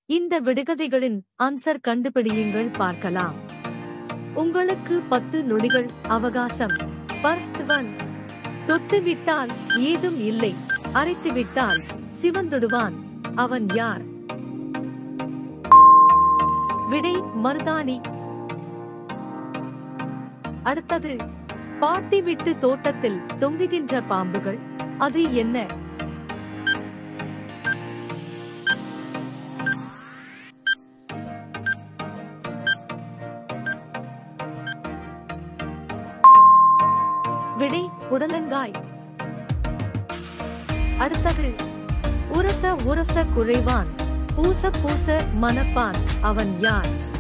இந்த விடுகதைகளின் ஆன்சர் கண்டுபிடியுங்கள் பார்க்கலாம் உங்களுக்கு பத்து நொடிகள் அவகாசம் ஃபர்ஸ்ட் ஒன் தொட்டு விட்டால் ஏதும் இல்லை அரைத்து விட்டால் சிவந்துடுவான் அவன் யார் விடை மருதாணி அடுத்தது பாட்டி விட்டு தோட்டத்தில் தொங்குகின்ற பாம்புகள் அது என்ன விடை உடலங்காய் அடுத்தது உரச உரச குழைவான் பூச பூச மணப்பான் அவன் யார்